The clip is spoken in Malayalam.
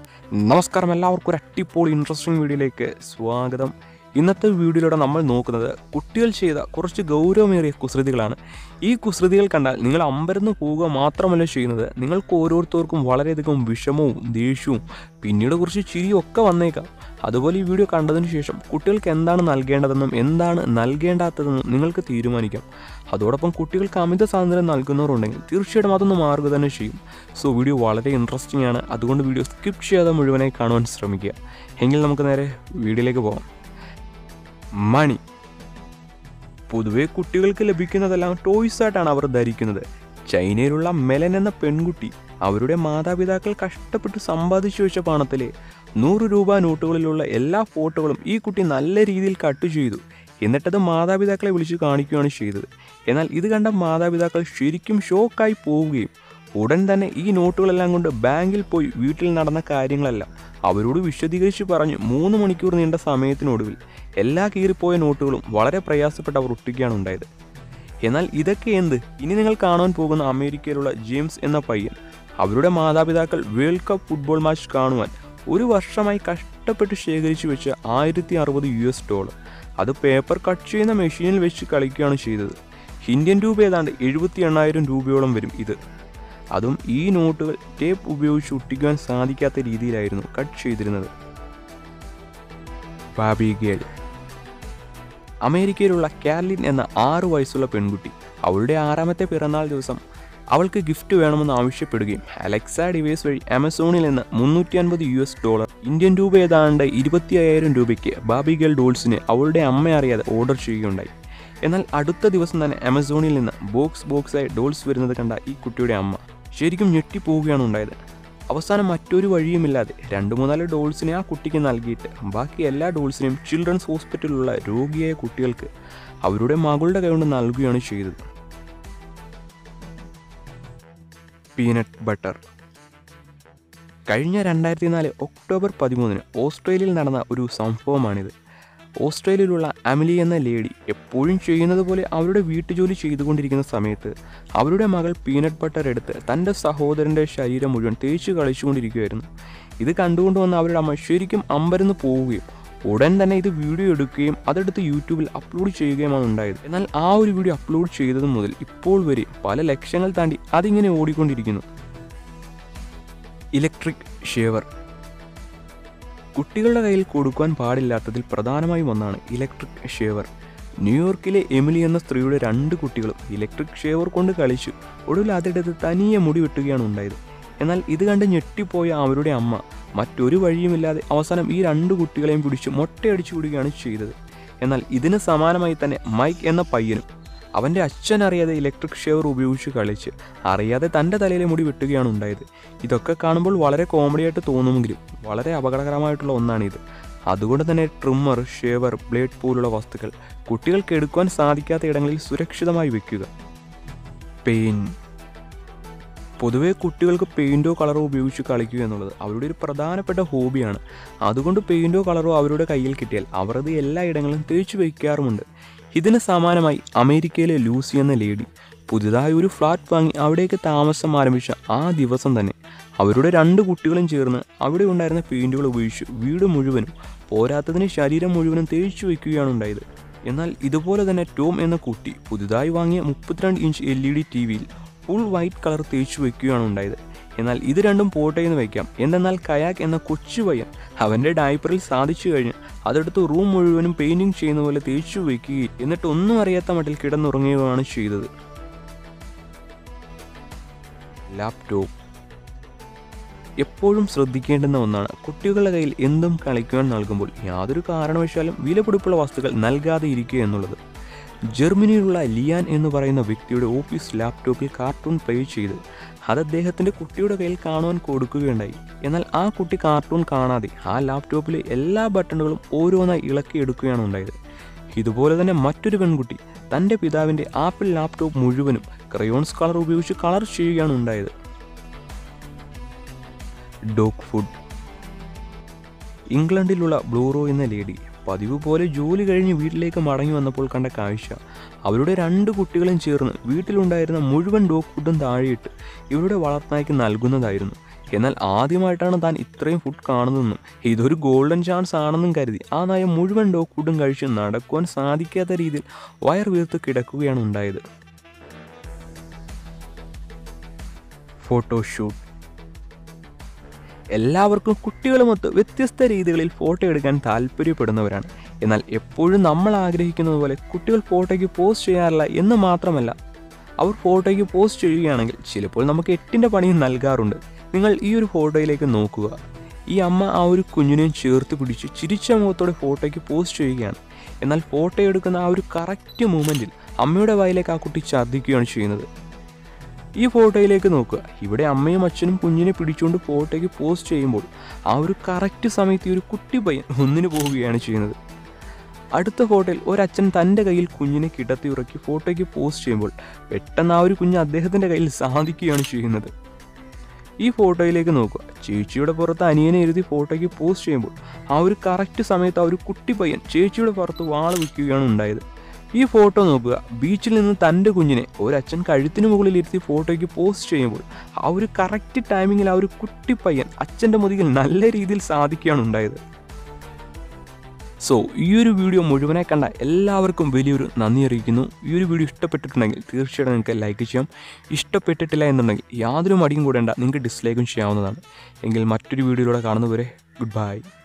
നമസ്കാരം എല്ലാവർക്കും ഒരു അട്ടിപ്പോൾ ഇൻട്രസ്റ്റിംഗ് വീഡിയോയിലേക്ക് സ്വാഗതം ഇന്നത്തെ വീഡിയോയിലൂടെ നമ്മൾ നോക്കുന്നത് കുട്ടികൾ ചെയ്ത കുറച്ച് ഗൗരവമേറിയ കുസൃതികളാണ് ഈ കുസൃതികൾ കണ്ടാൽ നിങ്ങൾ അമ്പരന്ന് പോവുക മാത്രമല്ല ചെയ്യുന്നത് നിങ്ങൾക്ക് ഓരോരുത്തർക്കും വളരെയധികം വിഷമവും ദേഷ്യവും പിന്നീട് കുറച്ച് ചിരിയും ഒക്കെ വന്നേക്കാം അതുപോലെ ഈ വീഡിയോ കണ്ടതിന് ശേഷം കുട്ടികൾക്ക് എന്താണ് നൽകേണ്ടതെന്നും എന്താണ് നൽകേണ്ടാത്തതെന്നും നിങ്ങൾക്ക് തീരുമാനിക്കാം അതോടൊപ്പം കുട്ടികൾക്ക് അമിത സ്വാതന്ത്ര്യം നൽകുന്നവരുണ്ടെങ്കിൽ തീർച്ചയായിട്ടും അതൊന്ന് മാറുക തന്നെ ചെയ്യും സോ വീഡിയോ വളരെ ഇൻട്രസ്റ്റിംഗ് ആണ് അതുകൊണ്ട് വീഡിയോ സ്കിപ്പ് ചെയ്യാതെ മുഴുവനായി കാണുവാൻ ശ്രമിക്കുക എങ്കിൽ നമുക്ക് നേരെ വീഡിയോയിലേക്ക് പോകാം മണി പൊതുവെ കുട്ടികൾക്ക് ലഭിക്കുന്നതെല്ലാം ടോയ്സ് ആയിട്ടാണ് അവർ ധരിക്കുന്നത് ചൈനയിലുള്ള മെലൻ എന്ന പെൺകുട്ടി അവരുടെ മാതാപിതാക്കൾ കഷ്ടപ്പെട്ട് സമ്പാദിച്ചു വെച്ച പണത്തിലെ നൂറ് രൂപ നോട്ടുകളിലുള്ള എല്ലാ ഫോട്ടോകളും ഈ കുട്ടി നല്ല രീതിയിൽ കട്ട് ചെയ്തു എന്നിട്ടത് മാതാപിതാക്കളെ വിളിച്ച് കാണിക്കുകയാണ് ചെയ്തത് എന്നാൽ ഇത് കണ്ട മാതാപിതാക്കൾ ശരിക്കും ഷോക്കായി പോവുകയും ഉടൻ തന്നെ ഈ നോട്ടുകളെല്ലാം കൊണ്ട് ബാങ്കിൽ പോയി വീട്ടിൽ നടന്ന കാര്യങ്ങളെല്ലാം അവരോട് വിശദീകരിച്ച് പറഞ്ഞ് മൂന്ന് മണിക്കൂർ നീണ്ട സമയത്തിനൊടുവിൽ എല്ലാ കീറിപ്പോയ നോട്ടുകളും വളരെ പ്രയാസപ്പെട്ട് അവർ ഒട്ടിക്കുകയാണ് ഉണ്ടായത് എന്നാൽ ഇതൊക്കെ എന്ത് ഇനി നിങ്ങൾ കാണാൻ പോകുന്ന അമേരിക്കയിലുള്ള ജെയിംസ് എന്ന പയ്യൻ അവരുടെ മാതാപിതാക്കൾ വേൾഡ് കപ്പ് ഫുട്ബോൾ മാച്ച് കാണുവാൻ ഒരു വർഷമായി കഷ്ടപ്പെട്ട് ശേഖരിച്ചു വെച്ച ആയിരത്തി അറുപത് യു എസ് ഡോളർ അത് പേപ്പർ കട്ട് ചെയ്യുന്ന മെഷീനിൽ വെച്ച് കളിക്കുകയാണ് ചെയ്തത് ഇന്ത്യൻ രൂപ ഏതാണ്ട് എഴുപത്തി എണ്ണായിരം രൂപയോളം വരും ഇത് അതും ഈ നോട്ടുകൾ ടേപ്പ് ഉപയോഗിച്ച് ഒട്ടിക്കുവാൻ സാധിക്കാത്ത രീതിയിലായിരുന്നു കട്ട് ചെയ്തിരുന്നത് ബാബി ഗേൾ അമേരിക്കയിലുള്ള കാർലിൻ എന്ന ആറു വയസ്സുള്ള പെൺകുട്ടി അവളുടെ ആറാമത്തെ പിറന്നാൾ ദിവസം അവൾക്ക് ഗിഫ്റ്റ് വേണമെന്ന് ആവശ്യപ്പെടുകയും അലക്സ ഡിവൈസ് വഴി ആമസോണിൽ നിന്ന് മുന്നൂറ്റി അൻപത് യു എസ് ഡോളർ ഇന്ത്യൻ രൂപ ഏതാണ്ട് ഇരുപത്തി അയ്യായിരം രൂപയ്ക്ക് ബാബി ഗേൾ ഡോൾസിന് അവളുടെ അമ്മ അറിയാതെ ഓർഡർ ചെയ്യുകയുണ്ടായി എന്നാൽ അടുത്ത ദിവസം തന്നെ ആമസോണിൽ നിന്ന് ബോക്സ് ബോക്സായി ഡോൾസ് വരുന്നത് കണ്ട ഈ കുട്ടിയുടെ അമ്മ ശരിക്കും ഞെട്ടിപ്പോവുകയാണ് ഉണ്ടായത് അവസാനം മറ്റൊരു വഴിയുമില്ലാതെ രണ്ട് മൂന്നാല് ഡോൾസിനെ ആ കുട്ടിക്ക് നൽകിയിട്ട് ബാക്കി എല്ലാ ഡോൾസിനെയും ചിൽഡ്രൻസ് ഹോസ്പിറ്റലിലുള്ള രോഗിയായ കുട്ടികൾക്ക് അവരുടെ മകളുടെ കൈകൊണ്ട് നൽകുകയാണ് ചെയ്തത് പീനട്ട് ബട്ടർ കഴിഞ്ഞ രണ്ടായിരത്തി നാല് ഒക്ടോബർ പതിമൂന്നിന് ഓസ്ട്രേലിയയിൽ നടന്ന ഒരു സംഭവമാണിത് ഓസ്ട്രേലിയയിലുള്ള അമിലി എന്ന ലേഡി എപ്പോഴും ചെയ്യുന്നത് പോലെ അവരുടെ വീട്ടുജോലി ചെയ്തുകൊണ്ടിരിക്കുന്ന സമയത്ത് അവരുടെ മകൾ പീനട്ട് ബട്ടർ എടുത്ത് തൻ്റെ സഹോദരൻ്റെ ശരീരം മുഴുവൻ തേച്ച് കളിച്ചുകൊണ്ടിരിക്കുകയായിരുന്നു ഇത് കണ്ടുകൊണ്ട് വന്ന അവരുടെ അമ്മ ശരിക്കും അമ്പരന്ന് പോവുകയും ഉടൻ തന്നെ ഇത് വീഡിയോ എടുക്കുകയും അതെടുത്ത് യൂട്യൂബിൽ അപ്ലോഡ് ചെയ്യുകയുമാണ് ഉണ്ടായത് എന്നാൽ ആ ഒരു വീഡിയോ അപ്ലോഡ് ചെയ്തത് മുതൽ ഇപ്പോൾ വരെ പല ലക്ഷങ്ങൾ താണ്ടി അതിങ്ങനെ ഓടിക്കൊണ്ടിരിക്കുന്നു ഇലക്ട്രിക് ഷേവർ കുട്ടികളുടെ കയ്യിൽ കൊടുക്കുവാൻ പാടില്ലാത്തതിൽ പ്രധാനമായും ഒന്നാണ് ഇലക്ട്രിക് ഷേവർ ന്യൂയോർക്കിലെ എമിലി എന്ന സ്ത്രീയുടെ രണ്ട് കുട്ടികളും ഇലക്ട്രിക് ഷേവർ കൊണ്ട് കളിച്ചു ഒടുവിൽ അതെടുത്ത് തനിയെ മുടി വെട്ടുകയാണ് ഉണ്ടായത് എന്നാൽ ഇത് കണ്ട് ഞെട്ടിപ്പോയ അവരുടെ അമ്മ മറ്റൊരു വഴിയുമില്ലാതെ അവസാനം ഈ രണ്ട് കുട്ടികളെയും പിടിച്ച് മൊട്ടയടിച്ചു വിടുകയാണ് ചെയ്തത് എന്നാൽ ഇതിന് സമാനമായി തന്നെ മൈക്ക് എന്ന പയ്യനും അവൻ്റെ അച്ഛൻ അറിയാതെ ഇലക്ട്രിക് ഷേവർ ഉപയോഗിച്ച് കളിച്ച് അറിയാതെ തൻ്റെ തലയിലെ മുടി വെട്ടുകയാണ് ഉണ്ടായത് ഇതൊക്കെ കാണുമ്പോൾ വളരെ കോമഡി ആയിട്ട് തോന്നുമെങ്കിലും വളരെ അപകടകരമായിട്ടുള്ള ഒന്നാണിത് അതുകൊണ്ട് തന്നെ ട്രിമ്മർ ഷേവർ ബ്ലേഡ് പോലുള്ള വസ്തുക്കൾ കുട്ടികൾക്ക് എടുക്കുവാൻ സാധിക്കാത്ത ഇടങ്ങളിൽ സുരക്ഷിതമായി വെക്കുക പെയിൻ പൊതുവെ കുട്ടികൾക്ക് പെയിൻറ്റോ കളറോ ഉപയോഗിച്ച് കളിക്കുക എന്നുള്ളത് അവരുടെ ഒരു പ്രധാനപ്പെട്ട ഹോബിയാണ് അതുകൊണ്ട് പെയിൻറ്റോ കളറോ അവരുടെ കയ്യിൽ കിട്ടിയാൽ അവർ അത് എല്ലായിടങ്ങളിലും തേച്ച് വയ്ക്കാറുമുണ്ട് ഇതിന് സമാനമായി അമേരിക്കയിലെ ലൂസി എന്ന ലേഡി പുതുതായി ഒരു ഫ്ലാറ്റ് വാങ്ങി അവിടേക്ക് താമസം ആരംഭിച്ച ആ ദിവസം തന്നെ അവരുടെ രണ്ട് കുട്ടികളും ചേർന്ന് അവിടെ ഉണ്ടായിരുന്ന പെയിൻറ്റുകൾ ഉപയോഗിച്ച് വീട് മുഴുവനും പോരാത്തതിന് ശരീരം മുഴുവനും തേച്ചു വയ്ക്കുകയാണ് ഉണ്ടായത് എന്നാൽ ഇതുപോലെ തന്നെ ടോം എന്ന കുട്ടി പുതുതായി വാങ്ങിയ മുപ്പത്തിരണ്ട് inch L E D T വിയിൽ ഫുൾ വൈറ്റ് കളർ തേച്ചു വയ്ക്കുകയാണ് ഉണ്ടായത് എന്നാൽ ഇത് രണ്ടും പോട്ടെ എന്ന് വയ്ക്കാം എന്തെന്നാൽ കയാക്ക് എന്ന കൊച്ചു പയ്യൻ അവൻ്റെ ഡയപ്പറിൽ സാധിച്ചു കഴിഞ്ഞ് അതെടുത്ത് റൂം മുഴുവനും പെയിൻറ്റിങ് ചെയ്യുന്ന പോലെ തേച്ചു വയ്ക്കുകയും എന്നിട്ട് ഒന്നും അറിയാത്ത മട്ടിൽ കിടന്നുറങ്ങുകയാണ് ചെയ്തത് ലാപ്ടോപ്പ് എപ്പോഴും ശ്രദ്ധിക്കേണ്ടുന്ന ഒന്നാണ് കുട്ടികളുടെ കയ്യിൽ എന്തും കളിക്കുവാൻ നൽകുമ്പോൾ യാതൊരു കാരണവശാലും വിലപിടിപ്പുള്ള വസ്തുക്കൾ നൽകാതെ ഇരിക്കുക എന്നുള്ളത് ജർമ്മനിയിലുള്ള ലിയാൻ എന്ന് പറയുന്ന വ്യക്തിയുടെ ഓഫീസ് ലാപ്ടോപ്പിൽ കാർട്ടൂൺ പ്ലേ ചെയ്ത് അത് അദ്ദേഹത്തിൻ്റെ കുട്ടിയുടെ കയ്യിൽ കാണുവാൻ കൊടുക്കുകയുണ്ടായി എന്നാൽ ആ കുട്ടി കാർട്ടൂൺ കാണാതെ ആ ലാപ്ടോപ്പിലെ എല്ലാ ബട്ടണുകളും ഓരോന്നായി ഇളക്കിയെടുക്കുകയാണ് ഉണ്ടായത് ഇതുപോലെ തന്നെ മറ്റൊരു പെൺകുട്ടി തൻ്റെ പിതാവിൻ്റെ ആപ്പിൾ ലാപ്ടോപ്പ് മുഴുവനും ക്രയോൺസ് കളർ ഉപയോഗിച്ച് കളർ ചെയ്യുകയാണ് ഉണ്ടായത് ഡോഗ് ഫുഡ് ഇംഗ്ലണ്ടിലുള്ള ബ്ലൂറോ എന്ന ലേഡി പതിവ് പോലെ ജോലി കഴിഞ്ഞ് വീട്ടിലേക്ക് മടങ്ങി വന്നപ്പോൾ കണ്ട കാഴ്ച അവരുടെ രണ്ട് കുട്ടികളും ചേർന്ന് വീട്ടിലുണ്ടായിരുന്ന മുഴുവൻ ഡോഗ് ഫുഡും താഴെയിട്ട് ഇവരുടെ വളർത്തായ്ക്ക് നൽകുന്നതായിരുന്നു എന്നാൽ ആദ്യമായിട്ടാണ് താൻ ഇത്രയും ഫുഡ് കാണുന്നതെന്നും ഇതൊരു ഗോൾഡൻ ചാൻസ് ആണെന്നും കരുതി ആ നായ മുഴുവൻ ഡോഗ് ഫുഡും കഴിച്ച് നടക്കുവാൻ സാധിക്കാത്ത രീതിയിൽ വയർ വീർത്ത് കിടക്കുകയാണ് ഉണ്ടായത് ഫോട്ടോഷൂട്ട് എല്ലാവർക്കും കുട്ടികളുമൊത്ത് വ്യത്യസ്ത രീതികളിൽ ഫോട്ടോ എടുക്കാൻ താല്പര്യപ്പെടുന്നവരാണ് എന്നാൽ എപ്പോഴും നമ്മൾ ആഗ്രഹിക്കുന്നത് പോലെ കുട്ടികൾ ഫോട്ടോയ്ക്ക് പോസ്റ്റ് ചെയ്യാറില്ല എന്ന് മാത്രമല്ല അവർ ഫോട്ടോയ്ക്ക് പോസ്റ്റ് ചെയ്യുകയാണെങ്കിൽ ചിലപ്പോൾ നമുക്ക് എട്ടിൻ്റെ പണിയും നൽകാറുണ്ട് നിങ്ങൾ ഈ ഒരു ഫോട്ടോയിലേക്ക് നോക്കുക ഈ അമ്മ ആ ഒരു കുഞ്ഞിനെയും ചേർത്ത് പിടിച്ച് ചിരിച്ച മുഖത്തോടെ ഫോട്ടോയ്ക്ക് പോസ്റ്റ് ചെയ്യുകയാണ് എന്നാൽ ഫോട്ടോ എടുക്കുന്ന ആ ഒരു കറക്റ്റ് മൂമെൻറ്റിൽ അമ്മയുടെ വായിലേക്ക് ആ കുട്ടി ഛർദ്ദിക്കുകയാണ് ചെയ്യുന്നത് ഈ ഫോട്ടോയിലേക്ക് നോക്കുക ഇവിടെ അമ്മയും അച്ഛനും കുഞ്ഞിനെ പിടിച്ചുകൊണ്ട് ഫോട്ടോയ്ക്ക് പോസ്റ്റ് ചെയ്യുമ്പോൾ ആ ഒരു കറക്റ്റ് സമയത്ത് ഈ ഒരു കുട്ടി പയ്യൻ ഒന്നിന് പോവുകയാണ് ചെയ്യുന്നത് അടുത്ത ഫോട്ടോയിൽ ഒരച്ഛൻ തൻ്റെ കയ്യിൽ കുഞ്ഞിനെ കിടത്തി ഉറക്കി ഫോട്ടോയ്ക്ക് പോസ്റ്റ് ചെയ്യുമ്പോൾ പെട്ടെന്ന് ആ ഒരു കുഞ്ഞ് അദ്ദേഹത്തിൻ്റെ കയ്യിൽ സാധിക്കുകയാണ് ചെയ്യുന്നത് ഈ ഫോട്ടോയിലേക്ക് നോക്കുക ചേച്ചിയുടെ പുറത്ത് അനിയനെ എഴുതി ഫോട്ടോയ്ക്ക് പോസ്റ്റ് ചെയ്യുമ്പോൾ ആ ഒരു കറക്റ്റ് സമയത്ത് ആ ഒരു കുട്ടി പയ്യൻ ചേച്ചിയുടെ പുറത്ത് വാള് വയ്ക്കുകയാണ് ഉണ്ടായത് ഈ ഫോട്ടോ നോക്കുക ബീച്ചിൽ നിന്ന് തൻ്റെ കുഞ്ഞിനെ ഒരച്ഛൻ കഴുത്തിന് മുകളിൽ ഇരുത്തി ഫോട്ടോയ്ക്ക് പോസ്റ്റ് ചെയ്യുമ്പോൾ ആ ഒരു കറക്റ്റ് ടൈമിങ്ങിൽ ആ ഒരു കുട്ടി പയ്യൻ അച്ഛൻ്റെ മുതുകിൽ നല്ല രീതിയിൽ സാധിക്കുകയാണ് ഉണ്ടായത് സോ ഈ ഒരു വീഡിയോ മുഴുവനായി കണ്ട എല്ലാവർക്കും വലിയൊരു നന്ദി അറിയിക്കുന്നു ഈ ഒരു വീഡിയോ ഇഷ്ടപ്പെട്ടിട്ടുണ്ടെങ്കിൽ തീർച്ചയായിട്ടും നിങ്ങൾക്ക് ലൈക്ക് ചെയ്യാം ഇഷ്ടപ്പെട്ടിട്ടില്ല എന്നുണ്ടെങ്കിൽ യാതൊരു മടിയും കൂടേണ്ട നിങ്ങൾക്ക് ഡിസ്ലൈക്കും ചെയ്യാവുന്നതാണ് എങ്കിൽ മറ്റൊരു വീഡിയോയിലൂടെ കാണുന്നവരെ ഗുഡ് ബൈ